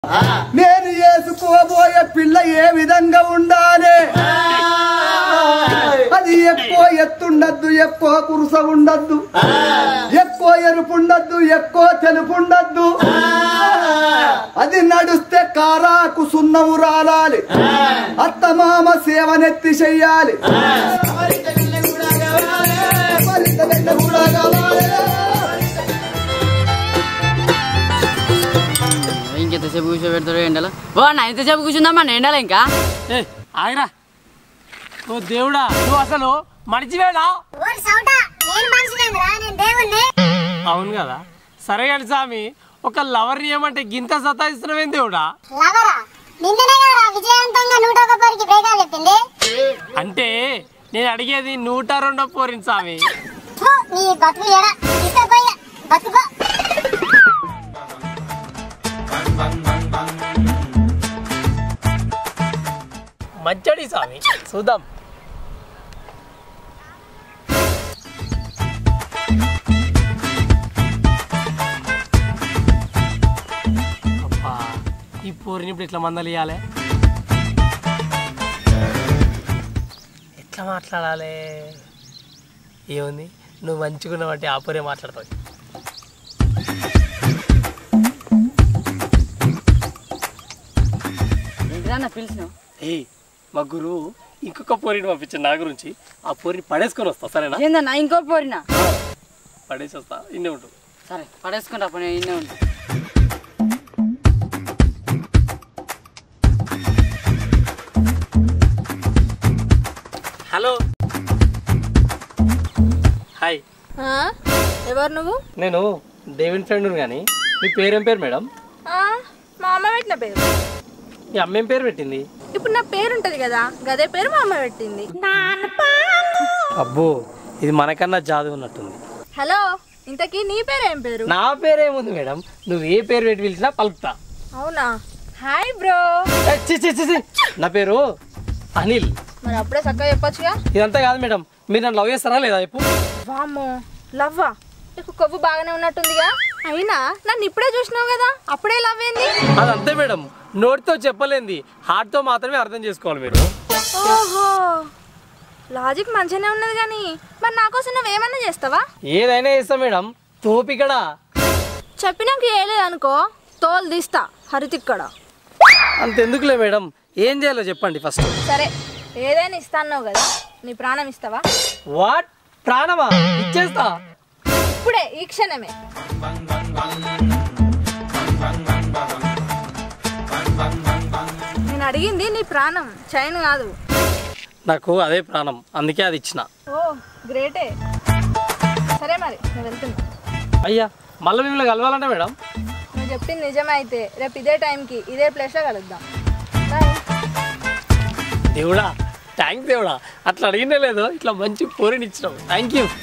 నేను చేసుకోబోయే పిల్ల ఏ విధంగా ఉండాలి అది ఎక్కువ ఎత్తుండద్దు ఎక్కువ కురుస ఉండద్దు ఎక్కువ ఎరుపు ఉండద్దు ఎక్కువ తెలుపు ఉండద్దు అది నడుస్తే కారాకు సున్నము రాలాలి అత్తమామ సేవనెత్తి చెయ్యాలి కూడా కావాలి ఇంకెంతసేపు కూర్చోబెడతాడు ఎండలో ఓ అన్న ఎంతసేపు కూర్చుందామా ఎండలో ఇంకా ఏ ఆగిరా ఓ దేవుడా నువ్వు అసలు మడిచివేడా ఓరి సౌట నేను మనిషినేంద్రా నేను దేవుణ్ణి అవును కదా సరే కానీ స్వామి ఒక లవర్ ఏమంటే గింత సతాయిస్తున్నావేం దేవుడా లవరా నిన్ననే కదా విజయవంతంగా నూట ఒక పోరికి బ్రేకాలు చెప్పింది అంటే నేను అడిగేది నూట రెండో పోరింది స్వామి ఫు, నీ బతుకు ఎడ తీసుకుపోయి బతుకో మంచడి స్వామి చూద్దాం అబ్బా ఈ పోరిని ఇప్పుడు ఎట్లా మందలియాలి ఎట్లా మాట్లాడాలి ఏముంది నువ్వు మంచిగున్నావు అంటే ఆ పోరే మాట్లాడతావు ఏంటిదన్న పిలిచిన ఏ మా గురువు ఇంకొక పోరిని పంపించాను నా గురించి ఆ పోరిని పడేసుకొని వస్తా సరేనా ఏందన్న ఇంకో పోరినా పడేసి వస్తా ఇన్నే ఉంటు సరే పడేసుకుంటా పని ఇన్నే ఉంటా హలో హాయ్ ఆ? ఎవరు నువ్వు నేను డేవిడ్ ఫ్రెండ్ కానీ మీ పేరేం పేరు మేడం ఆ, మా అమ్మ పెట్టిన పేరు మీ అమ్మేం పేరు పెట్టింది ఇప్పుడు నా పేరు ఉంటది కదా గదే పేరు మా అమ్మ పెట్టింది అబ్బో ఇది మనకన్నా జాదు ఉన్నట్టుంది హలో ఇంతకీ నీ పేరు ఏం పేరు నా పేరేముంది మేడం నువ్వు ఏ పేరు పెట్టి పిలిచినా పలుకుతా అవునా హాయ్ బ్రో ఏ, చి, చి, చి, చి. నా పేరు అనిల్ మరి అప్పుడే చక్కగా చెప్పొచ్చుగా ఇదంతా కాదు మేడం మీరు నన్ను లవ్ చేస్తారా లేదా చెప్పు వామ్మో లవ్వా నీకు కొవ్వు బాగానే ఉన్నట్టుందిగా అయినా నన్ను ఇప్పుడే చూసినావు కదా అప్పుడే లవ్ ఏంది అదంతే మేడం నోటితో చెప్పలేంది హార్ట్తో మాత్రమే అర్థం చేసుకోవాలి మీరు ఓహో లాజిక్ మంచిగానే ఉన్నది కానీ మరి నా కోసం నువ్వేమన్నా చేస్తావా ఏదైనా చేస్తా మేడం తోపికడా చెప్పినాక ఏలేదు అనుకో తోలు తీస్తా హరితిక్కడ అంతెందుకులే మేడం ఏం చేయాలో చెప్పండి ఫస్ట్ సరే ఏదైనా ఇస్తాన్నావు కదా నీ ప్రాణం ఇస్తావా వాట్ ప్రాణమా ఇచ్చేస్తా ఇప్పుడే ఈ క్షణమే నేను అడిగింది నీ ప్రాణం చైన్ కాదు నాకు అదే ప్రాణం అందుకే అది ఇచ్చిన ఓ గ్రేటే సరే మరి నేను వెళ్తున్నా అయ్యా మళ్ళీ మిమ్మల్ని కలవాలంటే మేడం నువ్వు చెప్పింది నిజమే అయితే రేపు ఇదే టైంకి ఇదే ప్లేస్లో కలుద్దాం బాయ్ దేవుడా థ్యాంక్స్ దేవుడా అట్లా అడిగినే లేదు ఇట్లా మంచి పోరిని ఇచ్చినావు థ్యాంక్ యూ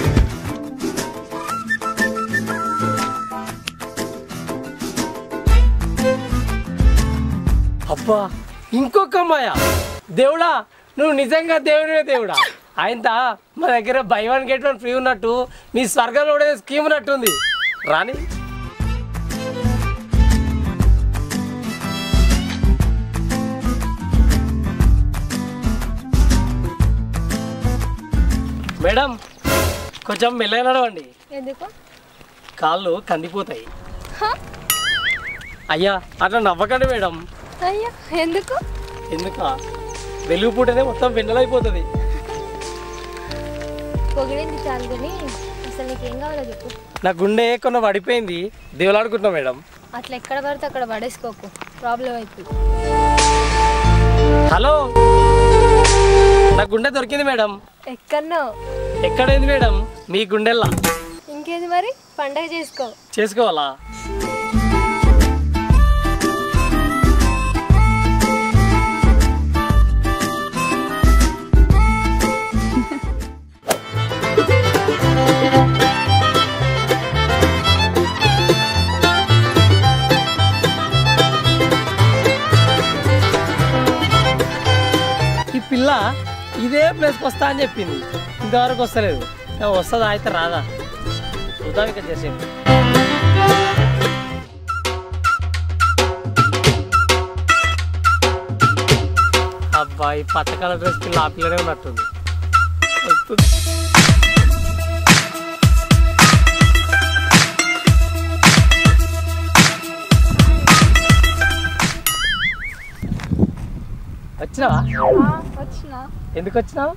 అబ్బా ఇంకొక అమ్మాయ దేవుడా నువ్వు నిజంగా దేవుడివే దేవుడా ఆయనత మా దగ్గర buy one get one free ఉన్నట్టు మీ స్వర్గంలో కూడా స్కీమ్ ఉన్నట్టుంది రాని మేడం కొంచెం మెల్లగా నడవండి ఎందుకు కాళ్ళు కందిపోతాయి హ? అయ్యా అట్లా నవ్వకండి మేడం అయ్యా ఎందుకు ఎందుక వెలుగు పూటనే మొత్తం వెన్నెలైపోతుంది పొగిడింది చాలు కానీ అసలు నీకేం కావాలో చెప్పు నా గుండె కొన్న పడిపోయింది దేవులాడుకుంటున్నా మేడం అట్లా ఎక్కడ పడితే అక్కడ పడేసుకోకు ప్రాబ్లం అవుతుంది హలో నా గుండె దొరికింది మేడం ఎక్కడనో ఎక్కడైంది మేడం మీ గుండెల్లా ఇంకేది మరి పండగ చేసుకో చేసుకోవాలా ఈ పిల్ల ఇదే ప్లేస్కి వస్తా అని చెప్పింది ఇంతవరకు వస్తలేదు వస్తుందా అయితే రాదా చూద్దాం ఇక చేసేది అబ్బాయి పచ్చ కలర్ డ్రెస్ పిల్ల ఆ పిల్లనే ఉన్నట్టుంది వస్తుంది వచ్చినావా వచ్చిన ఎందుకు వచ్చినావు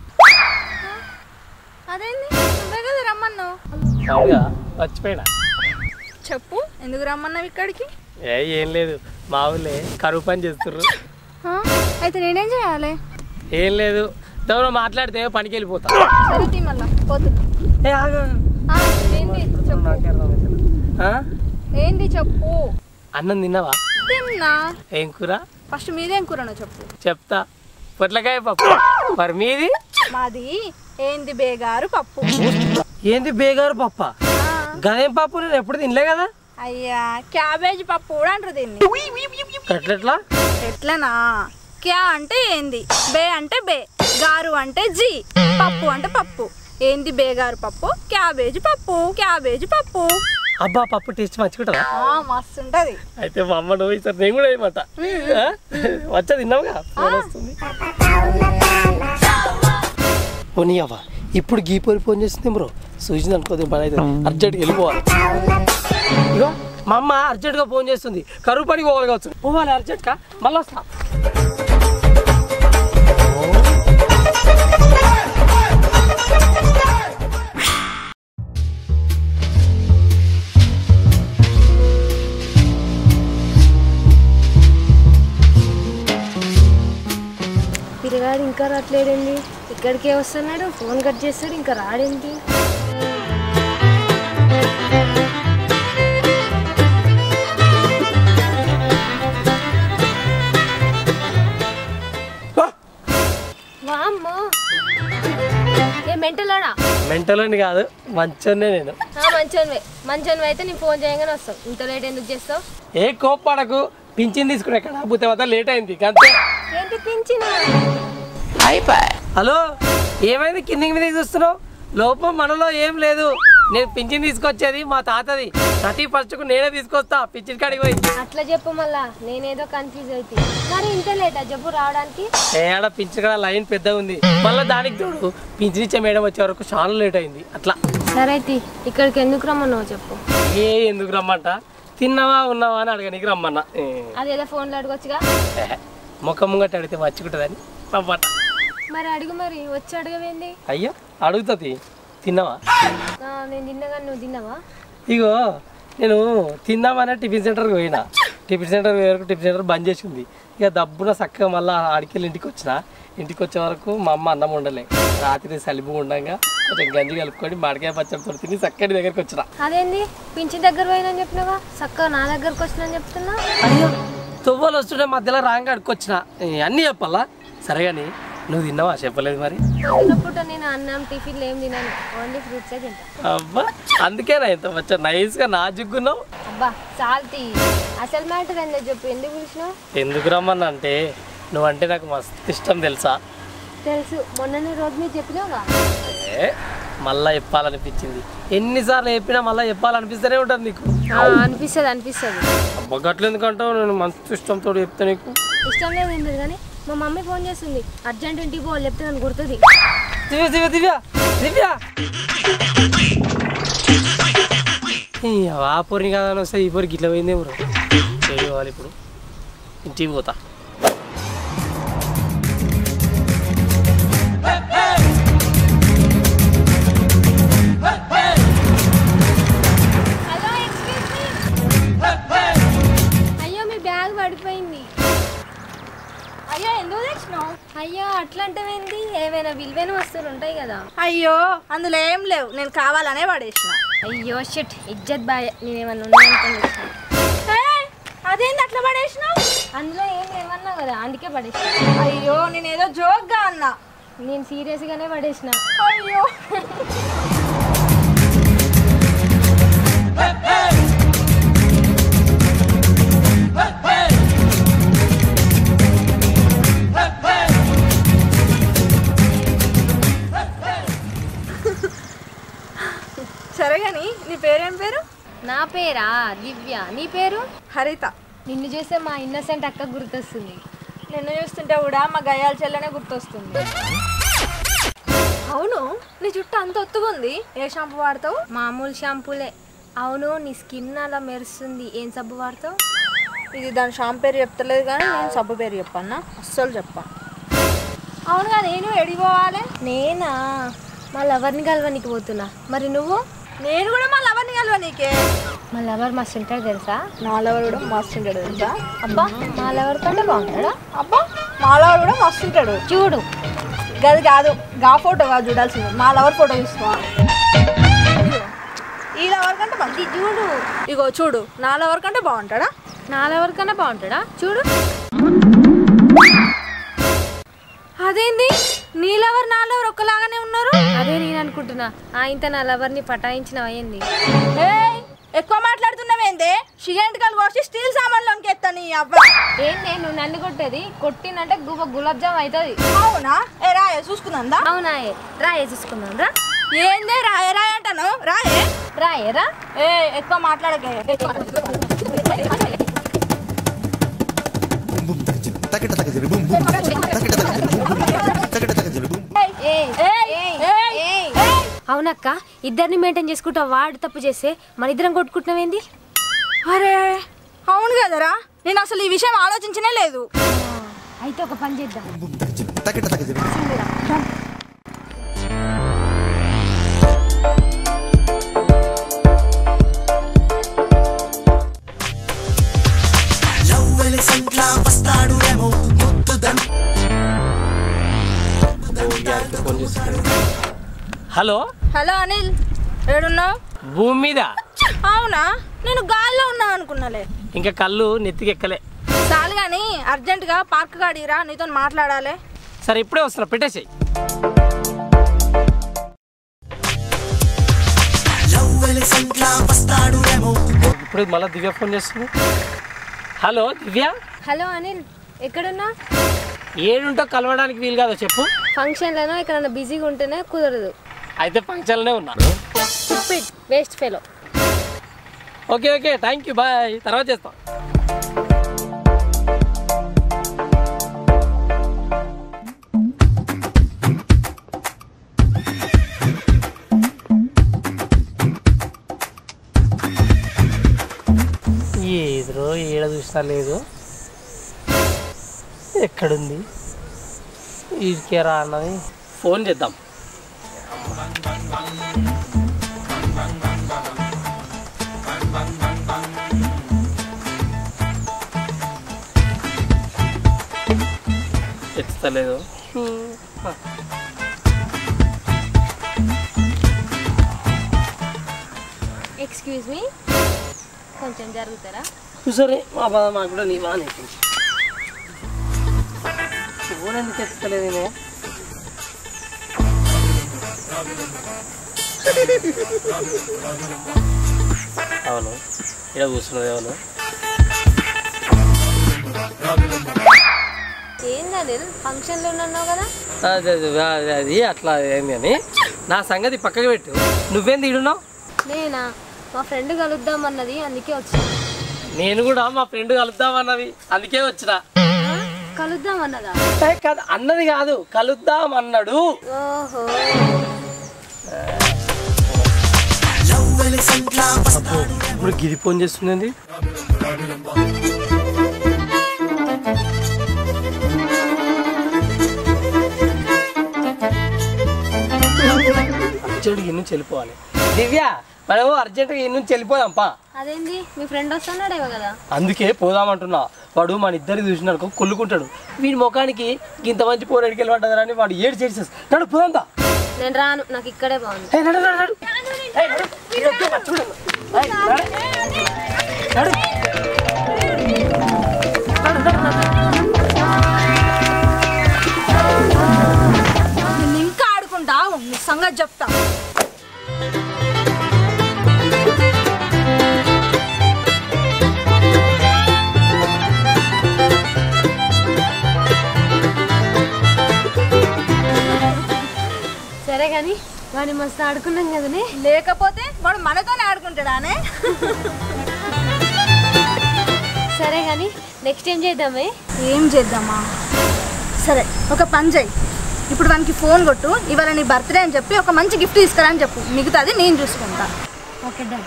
అదేంది నువ్వే కదా రమ్మన్నావు అవుగా మర్చిపోయినా చెప్పు ఎందుకు రమ్మన్నావు ఇక్కడికి ఏ ఏం లేదు మా ఊళ్ళే కరువు పని చేస్తుర్రు ఆ, అయితే నేనేం చేయాలి ఏం లేదు ఎవరో మాట్లాడితే పనికి వెళ్ళిపోతా సరే తీ మళ్ళా పోతున్నా ఏ ఆగు. ఆ, ఏంది చెప్పు నాకే అర్థమైతలేదు. ఆ? ఏంది చెప్పు అన్నం తిన్నావా తిన్నా ఏం కూర ఫస్ట్ మీదేం కూరనో చెప్పు చెప్తా పొట్లకాయ పప్పు మరి మీది మాది ఏంది బేగారు పప్పు ఏంది బేగారు పప్ప ఆ, గదేం పప్పు నేను ఎప్పుడు తినలే కదా అయ్యా క్యాబేజీ పప్పు కూడా అంటారు దీన్ని కట్లెట్లా ఎట్లనా క్యా అంటే ఏంది బే అంటే బే గారు అంటే జీ పప్పు అంటే పప్పు ఏంది బేగారు పప్పు క్యాబేజీ పప్పు క్యాబేజీ పప్పు అబ్బా పప్పు టేస్ట్ మంచిగుంటుందా ఆ, మస్తు ఉంటది అయితే మా అమ్మ నువ్వు ఈసారి నేను కూడా వేయమంట ఆ? వచ్చా తిన్నావుగా ఫోన్ వస్తుంది పోనీ అవ్వ ఇప్పుడు గీపోరి ఫోన్ చేస్తుంది బ్రో చూసింది అనుకోదు పని అయితే అర్జెంట్గా వెళ్ళిపోవాలి ఇగో మా అమ్మ అర్జెంట్గా ఫోన్ చేస్తుంది కరువు పనికి పోవాలి కావచ్చు పోవాలి అర్జెంట్గా మళ్ళీ వస్తా పిల్లగాడు ఇంకా రావట్లేడండి ఇక్కడికే వస్తున్నాడు ఫోన్ కట్ చేస్తాడు ఇంకా రాడేంటి వామ్మో ఏ మెంటలోడా మెంటల్ అని కాదు మంచోనే నేను మంచోనివే మంచోనివి అయితే నేను ఫోన్ చేయగానే వస్తావు ఇంత లేట్ ఎందుకు చేస్తావు ఏ కోప్పడకు పింఛన్ తీసుకునే ఎక్కడ పోతే మాత్రం లేట్ అయింది అంతే ఏంటి పింఛను హలో ఏమైంది కిందికి మీద చూస్తున్నావు లోపం మనలో ఏం లేదు నేను పింఛన్ తీసుకొచ్చేది మా తాతది ప్రతి ఫస్ట్కు నేనే తీసుకొస్తా పింఛన్ కాడికి పోయి అట్లా చెప్పు మళ్ళా నేనేదో కన్ఫ్యూజ్ అవుతుంది మరి ఇంత లేటా చెప్పు రావడానికి ఏడ పింఛన్ కాడ లైన్ పెద్దగా ఉంది మళ్ళీ దానికి తోడు పింఛన్ ఇచ్చే మేడం వచ్చే వరకు చాలా లేట్ అయింది అట్లా సరే తీ ఇక్కడికి ఎందుకు రమ్మన్నావు చెప్పు ఏ ఎందుకు రమ్మంట తిన్నావా ఉన్నావా అని అడగనికి రమ్మన్నా ఏ, అదేదో ఫోన్లో అడగొచ్చుగా ఏ, ముఖం ముంగట అడిగితే మర్చికుంటుందని రమ్మట మరి అడుగు మరి వచ్చి అడగవేంది అయ్యో అడుగుతుంది తిన్నావా ఆ, నేను తిన్నగా నువ్వు తిన్నావా ఇగో నేను తిందామనే టిఫిన్ సెంటర్కి పోయినా టిఫిన్ సెంటర్ పోయే వరకు టిఫిన్ సెంటర్ బంద్ చేసింది ఇక దబ్బున చక్కగా మళ్ళీ ఆడికెళ్ళి ఇంటికి వచ్చిన ఇంటికి వచ్చే వరకు మా అమ్మ అన్నం ఉండలే రాత్రి సలిపు ఉండగా కొంచెం గంజి కలుపుకొని మాడికాయ పచ్చడితో తిని చక్కటి దగ్గరికి వచ్చిన అదేంది పింఛన్ దగ్గర పోయినని చెప్పినావా చక్కగా నా దగ్గరకు వచ్చినని చెప్తున్నా అయ్యో తువ్వలు వస్తుంటే మధ్యలో రాంగా అడుకొచ్చిన అన్నీ చెప్పాలా సరే కానీ నువ్వు తిన్నావా చెప్పలేదు మరి పొద్దునపూట నేను అన్నం టిఫిన్లు ఏం తినాను ఓన్లీ ఫ్రూట్సే తింటా అబ్బా అందుకేనా ఇంత వచ్చా నైస్గా నాజుక్కున్నావు అబ్బా చాల్తీ అసలు మ్యాటర్ ఏందో చెప్పు ఎందుకు పిలిచినావు ఎందుకు రమ్మన్నా అంటే నువ్వంటే నాకు మస్తు ఇష్టం తెలుసా తెలుసు మొన్ననే రోడ్ మీద చెప్పినావుగా ఏ, మళ్ళా చెప్పాలనిపించింది ఎన్నిసార్లు చెప్పినా మళ్ళీ చెప్పాలనిపిస్తూనే ఉంటుంది నీకు ఆ, అనిపిస్తుంది అనిపిస్తుంది అబ్బా గట్ల ఎందుకంటావు నేను మంచి ఇష్టంతో చెప్తా నీకు ఇష్టం లేదు ఏం లేదు కానీ మా మమ్మీ ఫోన్ చేస్తుంది అర్జెంట్ ఇంటికి పోవాలి చెప్తే నన్ను గుర్తుంది దివ్య దివ్య దివ్య దివ్య ఈ ఆ పొరిని కాదని వస్తే ఈ పొరికి ఇట్లా పోయిందే బ్రో చేయవాలి ఇప్పుడు ఇంటికి పోతా హలో ఎక్స్క్యూజ్ మీ అయ్యో మీ బ్యాగ్ పడిపోయింది అయ్యో ఎందుకు తెచ్చినావు అయ్యో అట్లా అంటవేంది ఏమైనా విలువైన వస్తువులు ఉంటాయి కదా అయ్యో అందులో ఏం లేవు నేను కావాలనే పడేసిన అయ్యో షిట్ ఇజ్జత్ బాయ్ నేనేమన్నా ఉన్నాయనుకుని తెచ్చాను. ఏయ్, అదేంది అట్లా పడేసినావు అందులో ఏం లేవన్నా కదా అందుకే పడేసిన అయ్యో నేను ఏదో జోక్గా అన్నా నేను సీరియస్గానే పడేసిన అయ్యో సరే కానీ నీ పేరేం పేరు నా పేరా దివ్య నీ పేరు హరిత నిన్ను చూస్తే మా ఇన్నసెంట్ అక్క గుర్తొస్తుంది నిన్ను చూస్తుంటే కూడా మా గయ్యాల చెల్లెనే గుర్తొస్తుంది అవును నీ జుట్టు అంత ఒత్తుగా ఉంది ఏ షాంపూ వాడతావు మామూలు షాంపూలే అవును నీ స్కిన్ అలా మెరుస్తుంది ఏం సబ్బు వాడతావు ఇది దాని షాంపూ పేరు చెప్తలేదు కానీ నేను సబ్బు పేరు చెప్పన్నా అస్సలు చెప్పా అవునుగా నేను ఎడిపోవాలి నేనా మా లవర్ని కలవనికి పోతున్నా మరి నువ్వు నేను కూడా మా లవర్ని కలవ నీకే మా లవర్ మస్తు ఉంటాడు తెలుసా నా లవర్ కూడా మస్తు ఉంటాడు తెలుసా అబ్బా మా లవర్ కంటే బాగుంటాడా అబ్బా మా లవర్ కూడా మస్తు ఉంటాడు చూడు గది కాదు గా ఫోటో కాదు చూడాల్సింది మా లవర్ ఫోటో తీసుకోవాలి ఈ లవర్ కంటే మంచి చూడు ఇగో చూడు నా లవర్ కంటే బాగుంటాడా నా లవర్ కన్నా బాగుంటాడా చూడు అదేంది నీ లవర్ నా లవర్ ఒక్కలాగానే ఉన్నారు అదే నేను అనుకుంటున్నా ఆ ఇంత నా లవర్ని పటాయించిన అయ్యింది ఏయ్, ఎక్కువ మాట్లాడుతున్నావేందే షిగెంటికలు కోసి స్టీల్ సామాన్లోకి ఎత్తాను నీ అవ్వ ఏం నేను నన్ను కొట్టేది కొట్టినంటే గుబ గులాబ్ జామ్ అవుతుంది అవునా ఏ రాయే చూసుకుందా అవునా ఏ, రాయే చూసుకుందాం రా ఏందే రాయే రాయే అంటాను రాయే రాయే రా ఏ ఎక్కువ మాట్లాడకే ఎక్కువ ఏయ్, ఏయ్, ఏయ్, ఏయ్. అవునక్క ఇద్దరిని మెయింటైన్ చేసుకుంటా వాడు తప్పు చేస్తే మన ఇద్దరం కొట్టుకుంటున్నావేంది అరే అవును కదరా నేను అసలు ఈ విషయం ఆలోచించనే లేదు అయితే ఒక పని చేద్దాం ఫోన్ చేస్తున్నాడు హలో హలో అనిల్ ఏడున్నావు భూమి మీద అవునా నేను గాల్లో ఉన్నా అనుకున్నాలే ఇంకా కళ్ళు నెత్తికెక్కలే చాలు కానీ అర్జెంటుగా పార్క్ కాడిరా నీతో మాట్లాడాలి సరే ఇప్పుడే వస్తున్నా పెట్టేసేయి ఇప్పుడు మళ్ళీ దివ్య ఫోన్ చేస్తుంది హలో దివ్య హలో అనిల్ ఎక్కడున్నా ఏడుంటో కలవడానికి వీలు కాదో చెప్పు ఫంక్షన్లోనో ఎక్కడన్నా బిజీగా ఉంటేనే కుదరదు అయితే ఫంక్షన్లోనే ఉన్నా waste fellow okay okay thank you bye తర్వాత చేస్తాం ఏదో ఏడ చూసినా లేదు ఎక్కడుంది వీడికే రా అన్నది ఫోన్ చేద్దాం ఎత్తుతలేదు ఎక్స్క్యూజ్ మీ కొంచెం జరుగుతారా సరే మా బాధ మాకు కూడా నీ బాగా నేర్పించి ఫోన్ ఎందుకు ఎత్తుతలేదు ఈమె? అవును ఇక్కడ కూర్చున్నది అవును ఏంది అనిల్ ఫంక్షన్లో ఉన్నావు కదా అదే అదే, అదే, అది అట్లా ఏంది అని నా సంగతి పక్కకి పెట్టు నువ్వేంది ఇడున్నావు నేనా మా ఫ్రెండ్ కలుద్దామన్నది అందుకే వచ్చిన నేను కూడా మా ఫ్రెండ్ కలుద్దామన్నది అందుకే వచ్చిన కలుద్దామన్నదా ఏ, కాదు అన్నది కాదు కలుద్దాం అన్నాడు ఓహో ఇప్పుడు గిరి ఫోన్ చేస్తుందండి అర్జెంట్గా ఇన్ని నుంచి వెళ్ళిపోవాలి దివ్య మనము అర్జెంట్గా ఇన్ని నుంచి వెళ్ళిపోదాంపా అదేంది మీ ఫ్రెండ్ వస్తున్నాడేమో కదా అందుకే పోదామంటున్నా వాడు మన ఇద్దరిని చూసినాడు కొల్లుకుంటాడు వీడి ముఖానికి ఇంత మంచి పోరాడికి వెళ్ళమంటారు వాడు ఏడు చేసేసి నడు పోదాందా నేను రాను నాకు ఇక్కడే బాగుంది ఏయ్, నడు, నడు, నడు. ఏయ్, నడు. ఈడ వద్దు, మరి చూడు. ఏయ్, నడు. నడు. నేను ఇంకా ఆడుకుంటా నీ సంగతి చెప్తా సరే కానీ వాడిని మస్తు ఆడుకున్నాం కదనే లేకపోతే వాడు మనతోనే ఆడుకుంటాడానే సరే కానీ నెక్స్ట్ ఏం చేద్దామే ఏం చేద్దామా సరే ఒక పని చేయి ఇప్పుడు వానికి ఫోన్ కొట్టు ఇవాళ నీ బర్త్డే అని చెప్పి ఒక మంచి గిఫ్ట్ తీసుకురా అని చెప్పు మిగతాది నేను చూసుకుంటా ఓకే డన్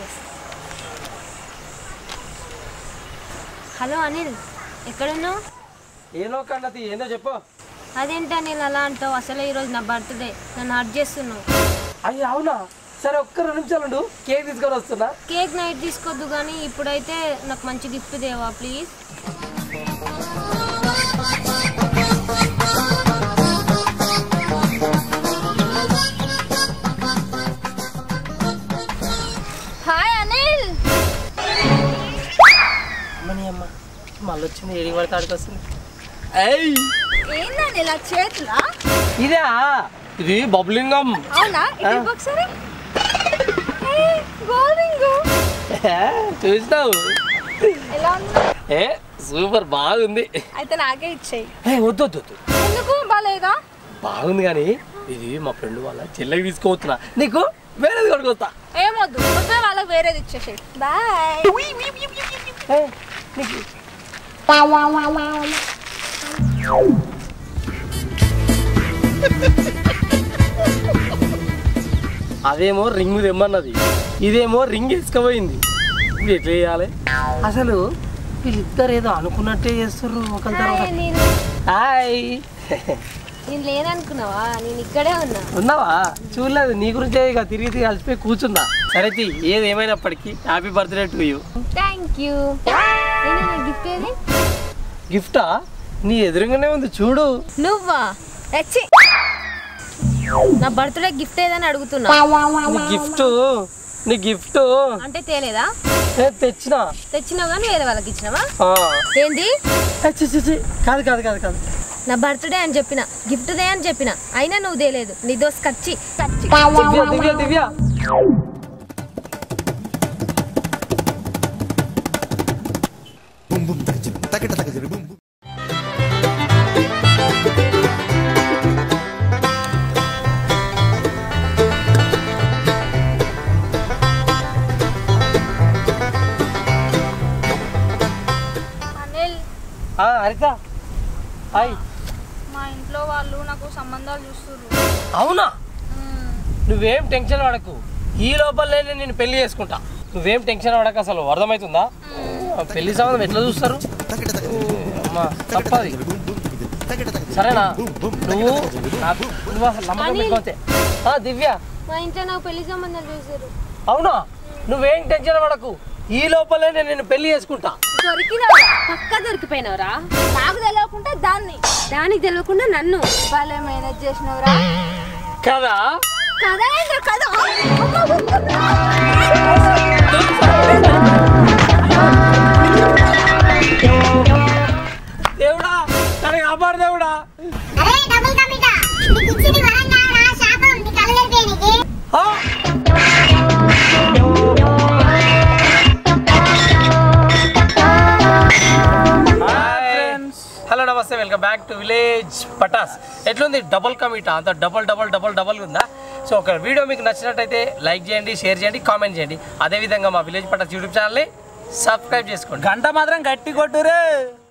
హలో అనిల్ ఎక్కడున్నావు ఏనో కన్నది ఏందో చెప్పు అదేంటి అనిల్ అలా అంటావు అసలే ఈరోజు నా బర్త్డే నన్ను హర్ట్ చేస్తున్నావు అయ్యి అవునా సరే ఒక్క రెండు నిమిషాలు ఉండు కేక్ తీసుకొని వస్తున్నా కేక్ నైట్ తీసుకోవద్దు కానీ ఇప్పుడైతే నాకు మంచి గిఫ్ట్ దేవా ప్లీజ్ హాయ్ అనిల్ అమ్మని అమ్మ మళ్ళీ వచ్చింది ఏడి పడితే ఆడికి వస్తుంది ఏయ్ ఏందని ఇలా చేతులా ఇదే ఇది బబ్లింగం అవునా ఇది ఇవ్వు ఒకసారి ఏయ్, గోల్డ్ రింగు. చూసినావు ఎలా ఉంది ఏ సూపర్ బాగుంది అయితే నాకే ఇచ్చేయి ఏ వద్దు వద్దు వద్దు ఎందుకు బాలేదా బాగుంది కానీ ఇది మా ఫ్రెండ్ వాళ్ళ చెల్లెకి తీసుకోవచ్చునా నీకు వేరేది కొడుకొస్తా ఏమొద్దు వద్దు వాళ్ళకి వేరేది ఇచ్చేసేయి బాయ్ ఏ, నీకు అదేమో రింగ్ తెమ్మన్నది ఇదేమో రింగ్ వేసుకపోయింది ఇప్పుడు ఎట్లా చేయాలి అసలు వీళ్ళిద్దరు ఏదో అనుకున్నట్టే చేస్తారు ఒకరి తర్వాత నేను హాయ్ నేను లేననుకున్నావా నేను ఇక్కడే ఉన్నా ఉన్నావా చూడలేదు నీ గురించే ఇక తిరిగి తిరిగి కలిసిపోయి కూర్చుందా సరే తీ, ఏది ఏమైనప్పటికీ happy birthday to you thank you నేను గిఫ్ట్ ఏది గిఫ్టా నీ ఎదురుగానే ఉంది చూడు నువ్వా ఎచ్చి నా బర్త్డే గిఫ్ట్ ఏదని అడుగుతున్నా నీ గిఫ్ట్ నీ గిఫ్ట్ అంటే తేలేదా తెచ్చిన తెచ్చినావు కానీ వేరే వాళ్ళకి ఇచ్చినావా ఆ. ఏంది ఏ, చి, చి, చి. కాదు కాదు కాదు కాదు నా బర్త్డే అని చెప్పిన గిఫ్ట్ దే అని చెప్పిన అయినా నువ్వు తేలేదు నీ దోస్ కచ్చి కచ్చి దివ్య దివ్య దివ్య బుమ్ బుమ్ తగజరు తగట తగజరు బుమ్ బుమ్ అనిల్ ఆ, హరిత హాయ్ మా ఇంట్లో వాళ్ళు నాకు సంబంధాలు చూస్తున్నారు అవునా నువ్వేం టెన్షన్ పడకు ఈ లోపలనే నేను పెళ్లి చేసుకుంటా నువ్వేం టెన్షన్ పడక అసలు అర్థమవుతుందా పెళ్లి సంబంధం ఎట్లా చూస్తారు తగట తగజరు అమ్మా తప్పది బుమ్ బుమ్ తగజరు తగట తగజరు సరేనా బుమ్ బుమ్ నువ్వు నాకు నువ్వు అసలు నమ్మకం పెట్టుకోతే ఆ, దివ్య మా ఇంట్లో నాకు పెళ్లి సంబంధాలు చూసారు అవునా నువ్వేం టెన్షన్ పడకు ఈ లోపలనే నేను పెళ్లి చేసుకుంటా దొరికినావా పక్క దొరికిపోయినవరా నాకు తెలియకుండా దాన్ని దానికి తెలియకుండా నన్ను భలే మేనేజ్ చేసినవరా కదా కదా ఏంద్ర కదా దేవుడా తనకి కాపాడు దేవుడా అరే డబుల్ కమిటా నీకు ఇచ్చింది వరంగా నా శాపం నీ కలగలిపోయానికి ఆ! Hello namaste welcome back to village Patas ఎట్లుంది డబుల్ కమిటా అంత డబల్ డబల్ డబల్ డబల్ ఉందా సో ఒక వీడియో మీకు నచ్చినట్టయితే లైక్ చేయండి షేర్ చేయండి కామెంట్ చేయండి అదేవిధంగా మా విలేజ్ పటాస్ యూట్యూబ్ ఛానల్ని సబ్స్క్రైబ్ చేసుకోండి గంట మాత్రం గట్టి కొట్టురే